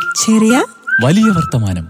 ചെറിയ വലിയ വർത്തമാനം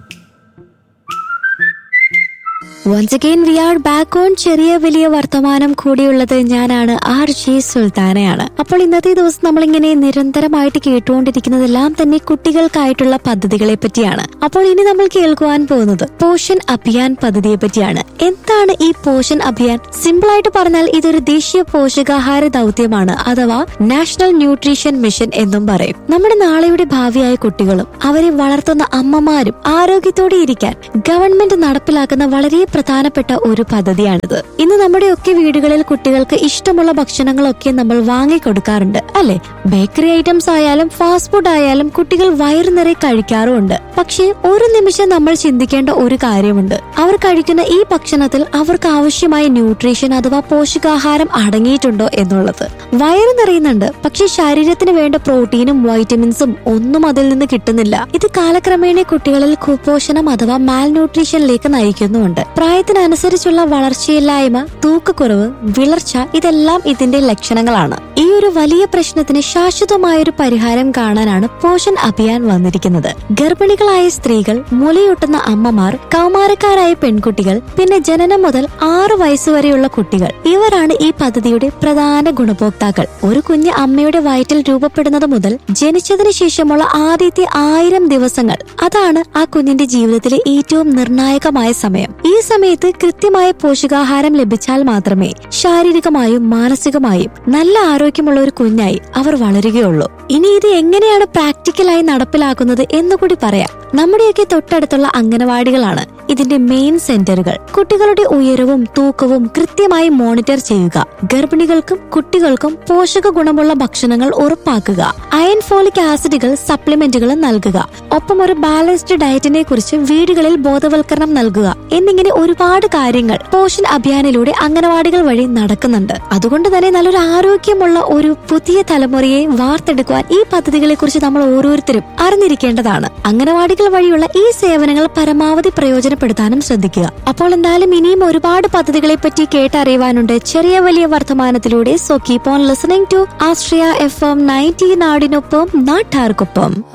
once again we are back on ചെറിയ വലിയ വർത്തമാനം കൂടിയുള്ളത് ഞാനാണ് ആർ ജി സുൽത്താനയാണ് അപ്പോൾ ഇന്നത്തെ ദിവസം നമ്മളിങ്ങനെ നിരന്തരമായിട്ട് കേട്ടുകൊണ്ടിരിക്കുന്നതെല്ലാം തന്നെ കുട്ടികൾക്കായിട്ടുള്ള പദ്ധതികളെ പറ്റിയാണ് അപ്പോൾ ഇനി നമ്മൾ കേൾക്കുവാൻ പോകുന്നത് പോഷൻ അഭിയാൻ പദ്ധതിയെ പറ്റിയാണ് എന്താണ് ഈ പോഷൻ അഭിയാൻ സിമ്പിൾ ആയിട്ട് പറഞ്ഞാൽ ഇതൊരു ദേശീയ പോഷകാഹാര ദൗത്യമാണ് അഥവാ നാഷണൽ ന്യൂട്രീഷൻ മിഷൻ എന്നും പറയും നമ്മുടെ നാളെയുടെ ഭാവിയായ കുട്ടികളും അവരെ വളർത്തുന്ന അമ്മമാരും ആരോഗ്യത്തോടെ ഇരിക്കാൻ ഗവൺമെന്റ് നടപ്പിലാക്കുന്ന വളരെ പ്രധാനപ്പെട്ട ഒരു പദ്ധതിയാണിത് ഇന്ന് നമ്മുടെയൊക്കെ വീടുകളിൽ കുട്ടികൾക്ക് ഇഷ്ടമുള്ള ഭക്ഷണങ്ങളൊക്കെ നമ്മൾ വാങ്ങിക്കൊടുക്കാറുണ്ട് അല്ലെ ബേക്കറി ഐറ്റംസ് ആയാലും ഫാസ്റ്റ് ഫുഡ് ആയാലും കുട്ടികൾ വയറു നിറയെ കഴിക്കാറുമുണ്ട് പക്ഷേ ഒരു നിമിഷം നമ്മൾ ചിന്തിക്കേണ്ട ഒരു കാര്യമുണ്ട് അവർ കഴിക്കുന്ന ഈ ഭക്ഷണത്തിൽ അവർക്ക് ആവശ്യമായ ന്യൂട്രീഷൻ അഥവാ പോഷകാഹാരം അടങ്ങിയിട്ടുണ്ടോ എന്നുള്ളത് വയറ് നിറയുന്നുണ്ട് പക്ഷെ ശരീരത്തിന് വേണ്ട പ്രോട്ടീനും വൈറ്റമിൻസും ഒന്നും അതിൽ നിന്ന് കിട്ടുന്നില്ല ഇത് കാലക്രമേണ കുട്ടികളിൽ കുപോഷണം അഥവാ മാൽ ന്യൂട്രീഷനിലേക്ക് നയിക്കുന്നുമുണ്ട് പ്രായത്തിനനുസരിച്ചുള്ള വളർച്ചയില്ലായ്മ തൂക്കക്കുറവ് വിളർച്ച ഇതെല്ലാം ഇതിന്റെ ലക്ഷണങ്ങളാണ് ഈ ഒരു വലിയ പ്രശ്നത്തിന് ശാശ്വതമായ ഒരു പരിഹാരം കാണാനാണ് പോഷൻ അഭിയാൻ വന്നിരിക്കുന്നത് ഗർഭിണികളായ സ്ത്രീകൾ മുലയൂട്ടുന്ന അമ്മമാർ കൗമാരക്കാരായ പെൺകുട്ടികൾ പിന്നെ ജനനം മുതൽ ആറു വയസ്സുവരെയുള്ള കുട്ടികൾ ഇവരാണ് ഈ പദ്ധതിയുടെ പ്രധാന ഗുണഭോക്താക്കൾ ഒരു കുഞ്ഞ് അമ്മയുടെ വയറ്റിൽ രൂപപ്പെടുന്നത് മുതൽ ജനിച്ചതിന് ശേഷമുള്ള ആദ്യത്തെ ആയിരം ദിവസങ്ങൾ അതാണ് ആ കുഞ്ഞിന്റെ ജീവിതത്തിലെ ഏറ്റവും നിർണായകമായ സമയം ഈ സമയത്ത് കൃത്യമായ പോഷകാഹാരം ലഭിച്ചാൽ മാത്രമേ ശാരീരികമായും മാനസികമായും നല്ല ആരോഗ്യമുള്ള ഒരു കുഞ്ഞായി അവർ വളരുകയുള്ളൂ ഇനി ഇത് എങ്ങനെയാണ് പ്രാക്ടിക്കലായി നടപ്പിലാക്കുന്നത് എന്നുകൂടി പറയാം നമ്മുടെയൊക്കെ തൊട്ടടുത്തുള്ള അംഗനവാടികളാണ് ഇതിന്റെ മെയിൻ സെന്ററുകൾ കുട്ടികളുടെ ഉയരവും തൂക്കവും കൃത്യമായി മോണിറ്റർ ചെയ്യുക ഗർഭിണികൾക്കും കുട്ടികൾക്കും പോഷക ഗുണമുള്ള ഭക്ഷണങ്ങൾ ഉറപ്പാക്കുക അയൺ ഫോളിക് ആസിഡുകൾ സപ്ലിമെന്റുകൾ നൽകുക ഒപ്പം ഒരു ബാലൻസ്ഡ് ഡയറ്റിനെ കുറിച്ച് വീടുകളിൽ ബോധവൽക്കരണം നൽകുക എന്നിങ്ങനെ ഒരുപാട് കാര്യങ്ങൾ പോഷൻ അഭിയാനിലൂടെ അംഗനവാടികൾ വഴി നടക്കുന്നുണ്ട് അതുകൊണ്ട് തന്നെ നല്ലൊരു ആരോഗ്യമുള്ള ഒരു പുതിയ തലമുറയെ വാർത്തെടുക്കുവാൻ ഈ പദ്ധതികളെ കുറിച്ച് നമ്മൾ ഓരോരുത്തരും അറിഞ്ഞിരിക്കേണ്ടതാണ് അംഗനവാടികൾ വഴിയുള്ള ഈ സേവനങ്ങൾ പരമാവധി പ്രയോജനപ്പെടുത്താനും ശ്രദ്ധിക്കുക അപ്പോൾ എന്തായാലും ഇനിയും ഒരുപാട് പദ്ധതികളെ പറ്റി കേട്ടറിയുവാനുണ്ട് ചെറിയ വലിയ വർത്തമാനത്തിലൂടെ so keep on listening to Ashraya F M ninety നാടിനൊപ്പം നാട്ടാർക്കൊപ്പം